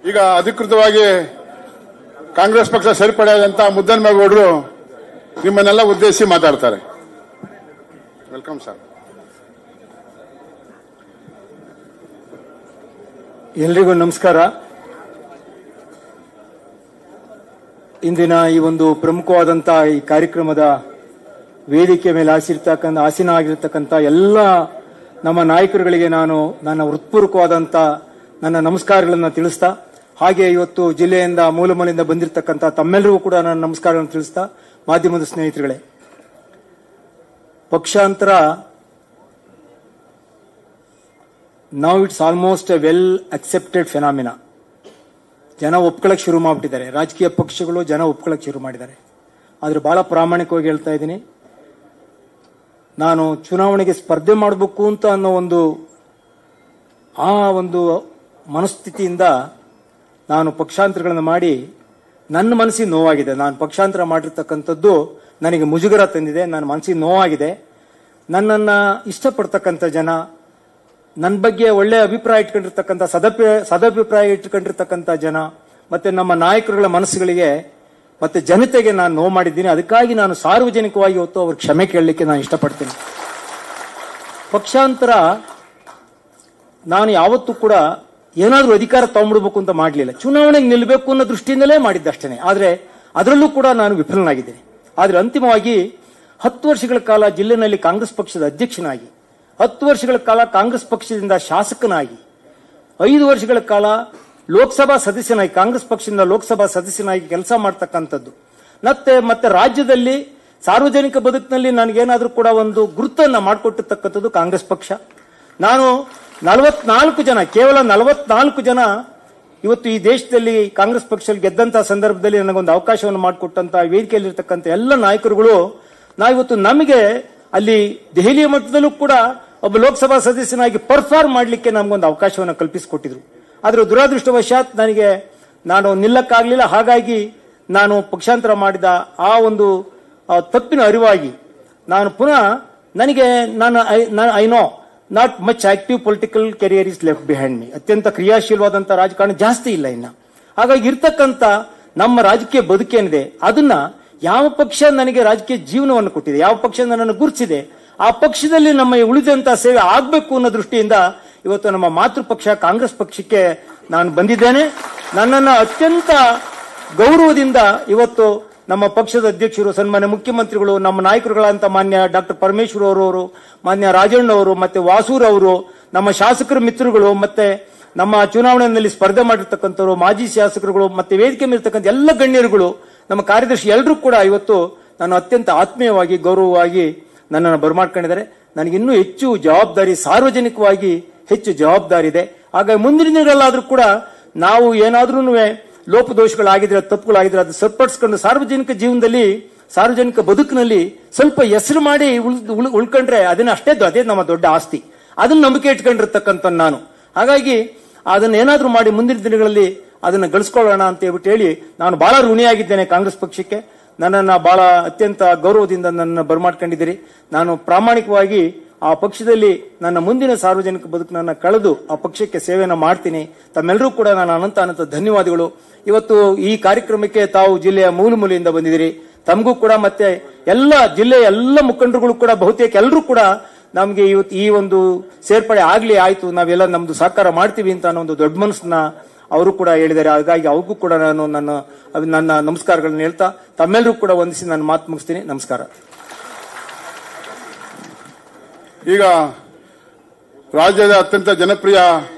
ಈಗ ಅಧಿಕೃತವಾಗಿ ಕಾಂಗ್ರೆಸ್ ಪಕ್ಷ ಸೇರ್ಪಡೆಯಾದಂತ ಮುದ್ದನ್ಮೇಗೌಡರು ನಿಮ್ಮನ್ನೆಲ್ಲ ಉದ್ದೇಶಿಸಿ ಮಾತಾಡ್ತಾರೆ ವೆಲ್ಕಮ್ ಸರ್ ಎಲ್ರಿಗೂ ನಮಸ್ಕಾರ ಇಂದಿನ ಈ ಒಂದು ಪ್ರಮುಖವಾದಂತ ಈ ಕಾರ್ಯಕ್ರಮದ ವೇದಿಕೆ ಮೇಲೆ ಆಸಿರ್ತಕ್ಕಂಥ ಆಸೀನ ಆಗಿರ್ತಕ್ಕಂಥ ಎಲ್ಲ ನಮ್ಮ ನಾಯಕರುಗಳಿಗೆ ನಾನು ನನ್ನ ಹೃತ್ಪೂರ್ವಕವಾದಂತ ನನ್ನ ನಮಸ್ಕಾರಗಳನ್ನು ತಿಳಿಸ್ತಾ ಹಾಗೆ ಇವತ್ತು ಜಿಲ್ಲೆಯಿಂದ ಮೂಲ ಮೂಲೆಯಿಂದ ಬಂದಿರತಕ್ಕಂಥ ತಮ್ಮೆಲ್ಲರಿಗೂ ಕೂಡ ನನ್ನ ನಮಸ್ಕಾರಗಳನ್ನು ತಿಳಿಸ್ತಾ ಮಾಧ್ಯಮದ ಸ್ನೇಹಿತರುಗಳೇ ಪಕ್ಷಾಂತರ ನಾವು it's almost a well accepted phenomena ಜನ ಒಪ್ಕೊಳಕ್ ಶುರು ಮಾಡ್ಬಿಟ್ಟಿದ್ದಾರೆ ರಾಜಕೀಯ ಪಕ್ಷಗಳು ಜನ ಒಪ್ಕೊಳಕ್ ಶುರು ಮಾಡಿದ್ದಾರೆ ಆದ್ರೆ ಬಹಳ ಪ್ರಾಮಾಣಿಕವಾಗಿ ಹೇಳ್ತಾ ಇದ್ದೀನಿ ನಾನು ಚುನಾವಣೆಗೆ ಸ್ಪರ್ಧೆ ಮಾಡಬೇಕು ಅಂತ ಅನ್ನೋ ಒಂದು ಆ ಒಂದು ಮನಸ್ಥಿತಿಯಿಂದ ನಾನು ಪಕ್ಷಾಂತರಗಳನ್ನು ಮಾಡಿ ನನ್ನ ಮನಸ್ಸಿಗೆ ನೋವಾಗಿದೆ ನಾನು ಪಕ್ಷಾಂತರ ಮಾಡಿರ್ತಕ್ಕಂಥದ್ದು ನನಗೆ ಮುಜುಗರ ತಂದಿದೆ ನನ್ನ ಮನಸ್ಸಿಗೆ ನೋವಾಗಿದೆ ನನ್ನನ್ನು ಇಷ್ಟಪಡ್ತಕ್ಕಂಥ ಜನ ನನ್ನ ಬಗ್ಗೆ ಒಳ್ಳೆ ಅಭಿಪ್ರಾಯ ಇಟ್ಕೊಂಡಿರ್ತಕ್ಕಂಥ ಸದಪಿ ಸದಭಿಪ್ರಾಯ ಇಟ್ಕೊಂಡಿರ್ತಕ್ಕಂಥ ಜನ ಮತ್ತೆ ನಮ್ಮ ನಾಯಕರುಗಳ ಮನಸ್ಸುಗಳಿಗೆ ಮತ್ತೆ ಜನತೆಗೆ ನಾನು ನೋವು ಮಾಡಿದ್ದೀನಿ ಅದಕ್ಕಾಗಿ ನಾನು ಸಾರ್ವಜನಿಕವಾಗಿ ಇವತ್ತು ಅವ್ರ ಕ್ಷಮೆ ಕೇಳಲಿಕ್ಕೆ ನಾನು ಇಷ್ಟಪಡ್ತೀನಿ ಪಕ್ಷಾಂತರ ನಾನು ಯಾವತ್ತೂ ಕೂಡ ಏನಾದರೂ ಅಧಿಕಾರ ತಗೊಂಡ್ಬಿಡ್ಬೇಕು ಅಂತ ಮಾಡಲಿಲ್ಲ ಚುನಾವಣೆಗೆ ನಿಲ್ಲಬೇಕು ಅನ್ನೋ ದೃಷ್ಟಿಯಿಂದಲೇ ಮಾಡಿದ್ದಷ್ಟೇ ಆದರೆ ಅದರಲ್ಲೂ ಕೂಡ ನಾನು ವಿಫಲನಾಗಿದ್ದೇನೆ ಆದರೆ ಅಂತಿಮವಾಗಿ ಹತ್ತು ವರ್ಷಗಳ ಕಾಲ ಜಿಲ್ಲೆನಲ್ಲಿ ಕಾಂಗ್ರೆಸ್ ಪಕ್ಷದ ಅಧ್ಯಕ್ಷನಾಗಿ ಹತ್ತು ವರ್ಷಗಳ ಕಾಲ ಕಾಂಗ್ರೆಸ್ ಪಕ್ಷದಿಂದ ಶಾಸಕನಾಗಿ ಐದು ವರ್ಷಗಳ ಕಾಲ ಲೋಕಸಭಾ ಸದಸ್ಯನಾಗಿ ಕಾಂಗ್ರೆಸ್ ಪಕ್ಷದಿಂದ ಲೋಕಸಭಾ ಸದಸ್ಯನಾಗಿ ಕೆಲಸ ಮಾಡ್ತಕ್ಕಂಥದ್ದು ಮತ್ತೆ ಮತ್ತೆ ರಾಜ್ಯದಲ್ಲಿ ಸಾರ್ವಜನಿಕ ಬದುಕಿನಲ್ಲಿ ನನಗೇನಾದ್ರೂ ಕೂಡ ಒಂದು ಗುರುತನ್ನ ಮಾಡಿಕೊಟ್ಟಿರ್ತಕ್ಕಂಥದ್ದು ಕಾಂಗ್ರೆಸ್ ಪಕ್ಷ ನಾನು ನಲವತ್ನಾಲ್ಕು ಜನ ಕೇವಲ ನಲವತ್ನಾಲ್ಕು ಜನ ಇವತ್ತು ಈ ದೇಶದಲ್ಲಿ ಕಾಂಗ್ರೆಸ್ ಪಕ್ಷದಲ್ಲಿ ಗೆದ್ದಂತಹ ಸಂದರ್ಭದಲ್ಲಿ ನನಗೊಂದು ಅವಕಾಶವನ್ನು ಮಾಡಿಕೊಟ್ಟಂತ ವೇದಿಕೆಯಲ್ಲಿರ್ತಕ್ಕಂಥ ಎಲ್ಲ ನಾಯಕರುಗಳು ನಾವಿವತ್ತು ನಮಗೆ ಅಲ್ಲಿ ದೆಹಲಿಯ ಮಟ್ಟದಲ್ಲೂ ಕೂಡ ಒಬ್ಬ ಲೋಕಸಭಾ ಸದಸ್ಯನಾಗಿ ಪರ್ಫಾರ್ಮ್ ಮಾಡಲಿಕ್ಕೆ ನಮಗೊಂದು ಅವಕಾಶವನ್ನು ಕಲ್ಪಿಸಿಕೊಟ್ಟಿದ್ರು ಆದ್ರೆ ದುರಾದೃಷ್ಟವಶಾತ್ ನನಗೆ ನಾನು ನಿಲ್ಲಕ್ಕಾಗಲಿಲ್ಲ ಹಾಗಾಗಿ ನಾನು ಪಕ್ಷಾಂತರ ಮಾಡಿದ ಆ ಒಂದು ಆ, ತಪ್ಪಿನ ಅರಿವಾಗಿ ನಾನು ಪುನಃ ನನಗೆ ನಾನು I know not much active political career is left behind me ಅತ್ಯಂತ ಕ್ರಿಯಾಶೀಲವಾದಂತಹ ರಾಜಕಾರಣ ಜಾಸ್ತಿ ಇಲ್ಲ ಇನ್ನ ಹಾಗಾಗಿ ಇರ್ತಕ್ಕಂಥ ನಮ್ಮ ರಾಜಕೀಯ ಬದುಕೇನಿದೆ ಅದನ್ನ ಯಾವ ಪಕ್ಷ ನನಗೆ ರಾಜಕೀಯ ಜೀವನವನ್ನು ಕೊಟ್ಟಿದೆ ಯಾವ ಪಕ್ಷ ನನ್ನನ್ನು ಗುರುತಿಸಿದೆ ಆ ಪಕ್ಷದಲ್ಲಿ ನಮ್ಮ ಈ ಉಳಿದಂತಹ ಸೇವೆ ಆಗಬೇಕು ಅನ್ನೋ ದೃಷ್ಟಿಯಿಂದ ಇವತ್ತು ನಮ್ಮ ಮಾತೃ ಪಕ್ಷ ಕಾಂಗ್ರೆಸ್ ಪಕ್ಷಕ್ಕೆ ನಾನು ಬಂದಿದ್ದೇನೆ ನನ್ನನ್ನು ಅತ್ಯಂತ ಗೌರವದಿಂದ ಇವತ್ತು ನಮ್ಮ ಪಕ್ಷದ ಅಧ್ಯಕ್ಷರು ಸನ್ಮಾನ್ಯ ಮುಖ್ಯಮಂತ್ರಿಗಳು ನಮ್ಮ ನಾಯಕರುಗಳಂತ ಮಾನ್ಯ ಡಾಕ್ಟರ್ ಪರಮೇಶ್ವರ್ ಅವರು ಮಾನ್ಯ ರಾಜಣ್ಣ ಅವರು ಮತ್ತೆ ವಾಸೂರ್ ಅವರು ನಮ್ಮ ಶಾಸಕರ ಮಿತ್ರಗಳು ಮತ್ತೆ ನಮ್ಮ ಚುನಾವಣೆಯಲ್ಲಿ ಸ್ಪರ್ಧೆ ಮಾಡಿರ್ತಕ್ಕಂಥವ್ರು ಮಾಜಿ ಶಾಸಕರುಗಳು ಮತ್ತೆ ವೇದಿಕೆ ಮೇಲಿರ್ತಕ್ಕಂಥ ಎಲ್ಲ ಗಣ್ಯರುಗಳು ನಮ್ಮ ಕಾರ್ಯದರ್ಶಿ ಎಲ್ಲರೂ ಕೂಡ ಇವತ್ತು ನಾನು ಅತ್ಯಂತ ಆತ್ಮೀಯವಾಗಿ ಗೌರವವಾಗಿ ನನ್ನನ್ನು ಬರಮಾಡ್ಕೊಂಡಿದ್ದಾರೆ ನನಗೆ ಇನ್ನೂ ಹೆಚ್ಚು ಜವಾಬ್ದಾರಿ ಸಾರ್ವಜನಿಕವಾಗಿ ಹೆಚ್ಚು ಜವಾಬ್ದಾರಿ ಇದೆ ಹಾಗಾಗಿ ಮುಂದಿನ ದಿನಗಳಲ್ಲಾದ್ರೂ ಕೂಡ ನಾವು ಏನಾದ್ರೂ ಲೋಪದೋಷಗಳಾಗಿದ್ರೆ ತಪ್ಪುಗಳಾಗಿದ್ರೆ ಅದು ಸರಿಪಡಿಸ್ಕೊಂಡು ಸಾರ್ವಜನಿಕ ಜೀವನದಲ್ಲಿ ಸಾರ್ವಜನಿಕ ಬದುಕಿನಲ್ಲಿ ಸ್ವಲ್ಪ ಹೆಸರು ಮಾಡಿ ಉಳ್- ಉಳ್- ಉಳ್ಕೊಂಡ್ರೆ ಅದನ್ನ ಅಷ್ಟೇ ದೊ- ಅದೇ ನಮ್ಮ ದೊಡ್ಡ ಆಸ್ತಿ ಅದನ್ನ ನಂಬಿಕೆ ಇಟ್ಕೊಂಡಿರ್ತಕ್ಕಂಥ ನಾನು ಹಾಗಾಗಿ ಅದನ್ನ ಏನಾದ್ರೂ ಮಾಡಿ ಮುಂದಿನ ದಿನಗಳಲ್ಲಿ ಅದನ್ನ ಗಳಿಸ್ಕೊಳ್ಳೋಣ ಅಂತ ಹೇಳ್ಬಿಟ್ಟು ಹೇಳಿ ನಾನು ಬಹಳ ಋಣಿಯಾಗಿದ್ದೇನೆ ಕಾಂಗ್ರೆಸ್ ಪಕ್ಷಕ್ಕೆ ನನ್ನನ್ನ ಬಹಳ ಅತ್ಯಂತ ಗೌರವದಿಂದ ನನ್ನ ಬರಮಾಡ್ಕೊಂಡಿದ್ದೀರಿ ನಾನು ಪ್ರಾಮಾಣಿಕವಾಗಿ ಆ ಪಕ್ಷದಲ್ಲಿ ನನ್ನ ಮುಂದಿನ ಸಾರ್ವಜನಿಕ ಬದುಕನ್ನ ಕಳೆದು ಆ ಪಕ್ಷಕ್ಕೆ ಸೇವೆಯನ್ನು ಮಾಡ್ತೀನಿ ತಮ್ಮೆಲ್ಲರೂ ಕೂಡ ನಾನು ಅನಂತ ಅನಂತ ಧನ್ಯವಾದಗಳು ಇವತ್ತು ಈ ಕಾರ್ಯಕ್ರಮಕ್ಕೆ ತಾವು ಜಿಲ್ಲೆಯ ಮೂಲ ಮೂಲೆಯಿಂದ ಬಂದಿದ್ದೀರಿ ತಮಗೂ ಕೂಡ ಮತ್ತೆ ಎಲ್ಲ ಜಿಲ್ಲೆಯ ಎಲ್ಲ ಮುಖಂಡರುಗಳು ಕೂಡ ಬಹುತೇಕ ಎಲ್ಲರೂ ಕೂಡ ನಮಗೆ ಇವತ್ತು ಈ ಒಂದು ಸೇರ್ಪಡೆ ಆಗ್ಲಿ ಆಯ್ತು ನಾವೆಲ್ಲ ನಮ್ದು ಸಹಕಾರ ಮಾಡ್ತೀವಿ ಅಂತ ಅನ್ನೋ ಒಂದು ದೊಡ್ಡ ಮನಸ್ಸನ್ನ ಅವರು ಕೂಡ ಹೇಳಿದ್ದಾರೆ ಹಾಗಾಗಿ ಅವ್ರಿಗೂ ಕೂಡ ನಾನು ನನ್ನ ನನ್ನ ನಮಸ್ಕಾರಗಳನ್ನ ಹೇಳ್ತಾ ತಮ್ಮೆಲ್ಲರೂ ಕೂಡ ವಂದಿಸಿ ನಾನು ಮಾತು ಮುಗಿಸ್ತೀನಿ ನಮಸ್ಕಾರ ಈಗ ರಾಜ್ಯದ ಅತ್ಯಂತ ಜನಪ್ರಿಯ